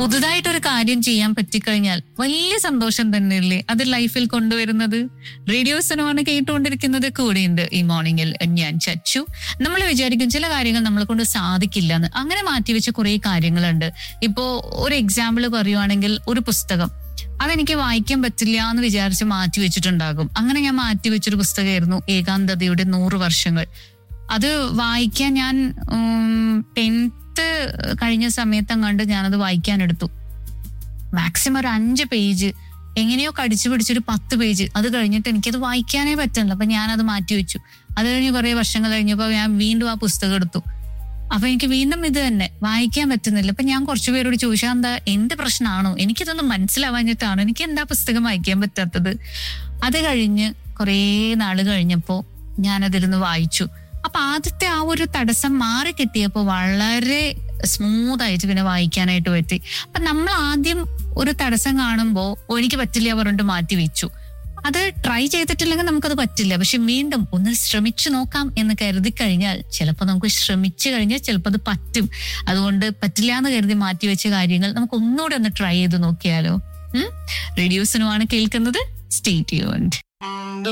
പുതുതായിട്ടൊരു കാര്യം ചെയ്യാൻ പറ്റിക്കഴിഞ്ഞാൽ വലിയ സന്തോഷം തന്നെയല്ലേ അത് ലൈഫിൽ കൊണ്ടുവരുന്നത് റേഡിയോ സിനിമയാണ് കേട്ടുകൊണ്ടിരിക്കുന്നത് കൂടെയുണ്ട് ഈ മോർണിംഗിൽ ഞാൻ ചച്ചു നമ്മൾ വിചാരിക്കും ചില കാര്യങ്ങൾ നമ്മളെ കൊണ്ട് സാധിക്കില്ല എന്ന് അങ്ങനെ മാറ്റിവെച്ച കുറെ കാര്യങ്ങളുണ്ട് ഇപ്പോ ഒരു എക്സാമ്പിൾ പറയുവാണെങ്കിൽ ഒരു പുസ്തകം അതെനിക്ക് വായിക്കാൻ പറ്റില്ല എന്ന് വിചാരിച്ച് മാറ്റി വെച്ചിട്ടുണ്ടാകും അങ്ങനെ ഞാൻ മാറ്റി വെച്ചൊരു പുസ്തകമായിരുന്നു ഏകാന്തതയുടെ നൂറ് വർഷങ്ങൾ അത് വായിക്കാൻ ഞാൻ ടെൻത്ത് കഴിഞ്ഞ സമയത്തങ്ങാണ്ട് ഞാനത് വായിക്കാൻ എടുത്തു മാക്സിമം ഒരു അഞ്ച് പേജ് എങ്ങനെയോ കടിച്ചു പിടിച്ചൊരു പത്ത് പേജ് അത് കഴിഞ്ഞിട്ട് എനിക്കത് വായിക്കാനേ പറ്റുന്നില്ല അപ്പൊ ഞാനത് മാറ്റി വെച്ചു അത് കഴിഞ്ഞ് കുറെ വർഷങ്ങൾ കഴിഞ്ഞപ്പോൾ ഞാൻ വീണ്ടും ആ പുസ്തകം എടുത്തു അപ്പൊ എനിക്ക് വീണ്ടും ഇത് തന്നെ വായിക്കാൻ പറ്റുന്നില്ല അപ്പൊ ഞാൻ കുറച്ചു പേരോട് ചോദിച്ചാൽ എന്താ എന്റെ പ്രശ്നമാണോ എനിക്കിതൊന്നും മനസ്സിലാവാഞ്ഞിട്ടാണോ എനിക്ക് എന്താ പുസ്തകം വായിക്കാൻ പറ്റാത്തത് അത് കഴിഞ്ഞ് കുറേ നാള് കഴിഞ്ഞപ്പോ ഞാനതിരുന്ന് വായിച്ചു അപ്പൊ ആദ്യത്തെ ആ ഒരു തടസ്സം മാറി കിട്ടിയപ്പോ വളരെ സ്മൂത്ത് ആയിട്ട് പിന്നെ വായിക്കാനായിട്ട് പറ്റി അപ്പൊ നമ്മൾ ആദ്യം ഒരു തടസ്സം കാണുമ്പോ "ഓ, എനിക്ക് പറ്റില്ല പറഞ്ഞിട്ട് മാറ്റി വെച്ചു അത് ട്രൈ ചെയ്തിട്ടില്ലെങ്കിൽ നമുക്കത് പറ്റില്ല പക്ഷെ വീണ്ടും ഒന്ന് ശ്രമിച്ചു നോക്കാം എന്ന് കരുതി കഴിഞ്ഞാൽ ചിലപ്പോൾ നമുക്ക് ശ്രമിച്ചു കഴിഞ്ഞാൽ ചിലപ്പോൾ അത് പറ്റും അതുകൊണ്ട് പറ്റില്ല എന്ന് കരുതി മാറ്റി വെച്ച കാര്യങ്ങൾ നമുക്ക് ഒന്നുകൂടെ ഒന്ന് ട്രൈ ചെയ്ത് നോക്കിയാലോ റേഡിയോസിനുമാണ് കേൾക്കുന്നത് സ്റ്റേറ്റ് യൂണ്ട്